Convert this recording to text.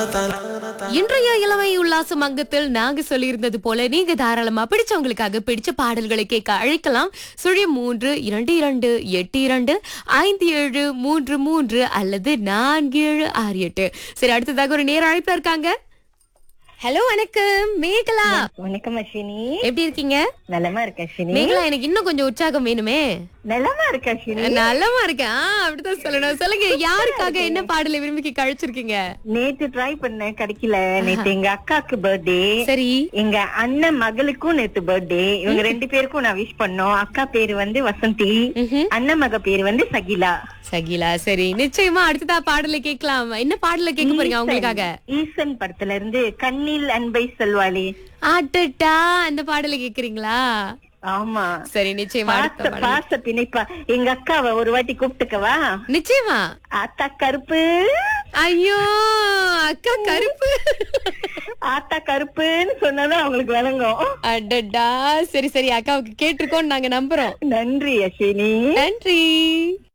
இன்றைய இளமை உல்லாச மங்கத்தில் நாங்க சொல்லியிருந்தது போல நீங்க தாராளமா பிடிச்சவங்களுக்காக பிடிச்ச பாடல்களை கேட்க அழைக்கலாம் சுழி மூன்று இரண்டு இரண்டு எட்டு இரண்டு ஐந்து ஏழு மூன்று மூன்று அல்லது நான்கு ஏழு ஆறு எட்டு சரி அடுத்ததாக ஒரு நேர அழைப்புல இருக்காங்க ஹலோ வணக்கம் மேகலா வணக்கம் அஸ்வினி எப்படி இருக்கீங்க நலமா இருக்க அஸ்வினி மேகலா எனக்கு இன்னும் கொஞ்சம் உற்சாகம் வேணுமே நலமா இருக்க அஸ்வினி நல்லமா இருக்கேன் ஆ, அப்படிதான் சொல்லணும் சொல்லுங்க யாருக்காக என்ன பாடலை விரும்பி கழிச்சிருக்கீங்க நேத்து ட்ரை பண்ணேன் கிடைக்கல நேத்து எங்க அக்காக்கு பர்த்டே சரி எங்க அண்ணன் மகளுக்கும் நேத்து பர்த்டே இவங்க ரெண்டு பேருக்கும் நான் விஷ் பண்ணோம் அக்கா பேரு வந்து வசந்தி ம்ஹும். அண்ணன் மக பேரு வந்து சகிலா சகிலா சரி நிச்சயமா அடுத்ததா பாடலை கேட்கலாம் என்ன பாடலை கேட்க போறீங்க அவங்களுக்காக ஈசன் படத்துல இருந்து கண்ணில் அன்பை செல்வாளி ஆட்டட்டா அந்த பாடலை கேக்குறீங்களா ஆமா சரி நிச்சயமா அடுத்த பாச பாடல். பாச பிணைப்பா எங்க அக்காவை ஒரு வாட்டி கூப்பிட்டுக்கவா நிச்சயமா ஆத்தா கருப்பு ஐயோ அக்கா கருப்பு ஆத்தா கருப்புன்னு சொன்னாதான் அவங்களுக்கு விளங்கும் அடடா சரி சரி அக்காவுக்கு கேட்டிருக்கோம் நாங்க நம்புறோம் நன்றி அஸ்வினி நன்றி